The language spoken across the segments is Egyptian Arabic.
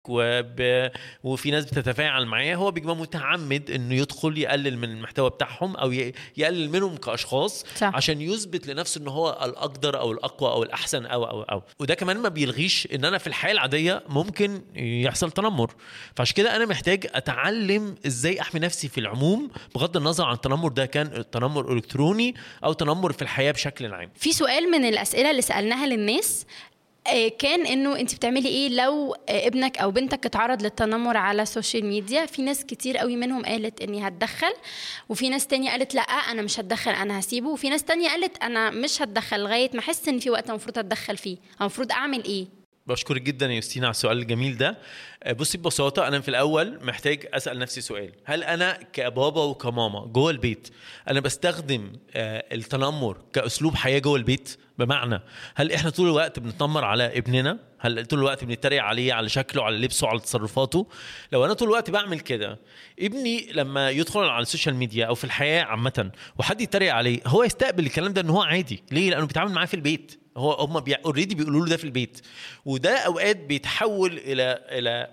وب... وفي ناس بتتفاعل معاه هو بيبقى متعمد انه يدخل يقلل من المحتوى بتاعهم او ي... يقلل منهم كاشخاص صح. عشان يثبت لنفسه ان هو الاقدر او الاقوى او الاحسن او او او وده كمان ما بيلغيش ان انا في الحياه العاديه ممكن يحصل تنمر فعشان كده انا محتاج اتعلم ازاي احمي نفسي في العموم بغض النظر عن التنمر ده كان تنمر الكتروني او تنمر في الحياه بشكل عام في سؤال من الاسئله اللي سالناها للناس آه، كان انه انت بتعملي ايه لو آه، ابنك او بنتك اتعرض للتنمر على السوشيال ميديا في ناس كتير قوي منهم قالت اني هتدخل وفي ناس تانية قالت لا انا مش هتدخل انا هسيبه وفي ناس تانية قالت انا مش هتدخل لغايه ما احس ان في وقت المفروض اتدخل فيه المفروض اعمل ايه بشكرك جدا يا يوستينا على السؤال الجميل ده آه، بصي ببساطة أنا في الأول محتاج أسأل نفسي سؤال هل أنا كبابا وكماما جوه البيت أنا بستخدم آه، التنمر كأسلوب حياة جوه البيت بمعنى هل إحنا طول الوقت بنتنمر على ابننا هل طول الوقت بنتريق عليه على شكله على لبسه على تصرفاته لو أنا طول الوقت بعمل كده ابني لما يدخل على السوشيال ميديا أو في الحياة عامة وحد يتريق عليه هو يستقبل الكلام ده إن هو عادي ليه لأنه بيتعامل معاه في البيت هو هم اوريدي بيقولوا له ده في البيت وده اوقات بيتحول الى الى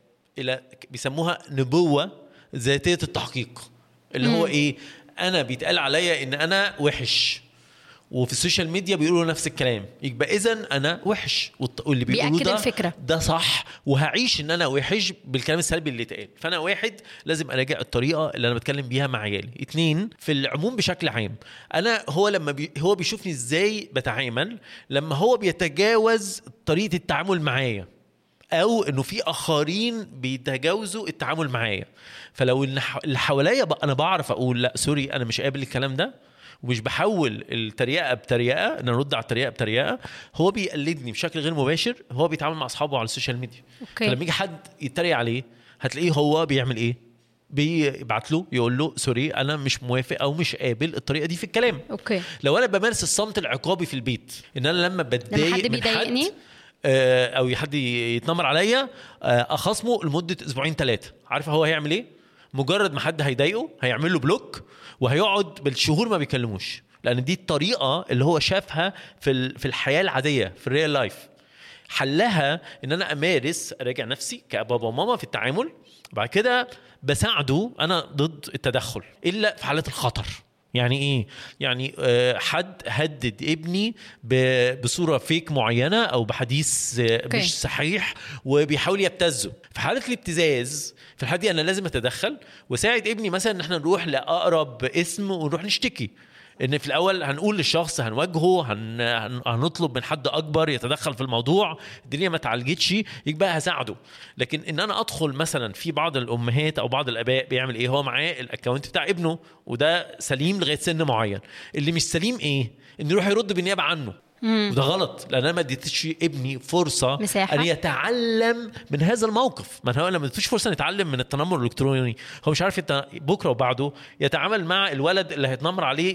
الى بيسموها نبوه ذاتيه التحقيق اللي هو ايه انا بيتقال عليا ان انا وحش وفي السوشيال ميديا بيقولوا نفس الكلام يبقى اذا انا وحش والط- واللي بيقولوه بيأكد ده الفكرة. ده صح وهعيش ان انا وحش بالكلام السلبي اللي اتقال فانا واحد لازم اراجع الطريقه اللي انا بتكلم بيها مع عيالي اتنين في العموم بشكل عام انا هو لما بي هو بيشوفني ازاي بتعامل لما هو بيتجاوز طريقه التعامل معايا او انه في اخرين بيتجاوزوا التعامل معايا فلو اللي ح- اللي حواليا بقى انا بعرف اقول لا سوري انا مش قابل الكلام ده ومش بحول التريقه بتريقه ان ارد على التريقه بتريقه هو بيقلدني بشكل غير مباشر هو بيتعامل مع اصحابه على السوشيال ميديا أوكي. فلما يجي حد يتريق عليه هتلاقيه هو بيعمل ايه بيبعت له يقول له سوري انا مش موافق او مش قابل الطريقه دي في الكلام اوكي لو انا بمارس الصمت العقابي في البيت ان انا لما بتضايق لما حد من بيضايقني؟ آه، او حد يتنمر عليا آه، اخصمه لمده اسبوعين ثلاثه عارفه هو هيعمل ايه مجرد ما حد هيضايقه هيعمل له بلوك وهيقعد بالشهور ما بيكلموش لان دي الطريقه اللي هو شافها في ال- في الحياه العاديه في الريال لايف حلها ان انا امارس اراجع نفسي كبابا وماما في التعامل بعد كده بساعده انا ضد التدخل الا في حالات الخطر يعني ايه يعني آه، حد هدد ابني ب- بصوره فيك معينه او بحديث آه، أوكي. مش صحيح وبيحاول يبتزه في حاله الابتزاز في الحاله دي انا لازم اتدخل واساعد ابني مثلا ان احنا نروح لاقرب اسم ونروح نشتكي ان في الاول هنقول للشخص هنواجهه هن... هن... هنطلب من حد اكبر يتدخل في الموضوع الدنيا ما اتعالجتش يبقى هساعده لكن ان انا ادخل مثلا في بعض الامهات او بعض الاباء بيعمل ايه هو معاه الاكونت بتاع ابنه وده سليم لغايه سن معين اللي مش سليم ايه انه يروح يرد بالنيابه عنه وده غلط لان انا ما اديتش ابني فرصه مساحة. ان يتعلم من هذا الموقف ما هو لما اديتوش فرصه يتعلم من التنمر الالكتروني هو مش عارف انت بكره وبعده يتعامل مع الولد اللي هيتنمر عليه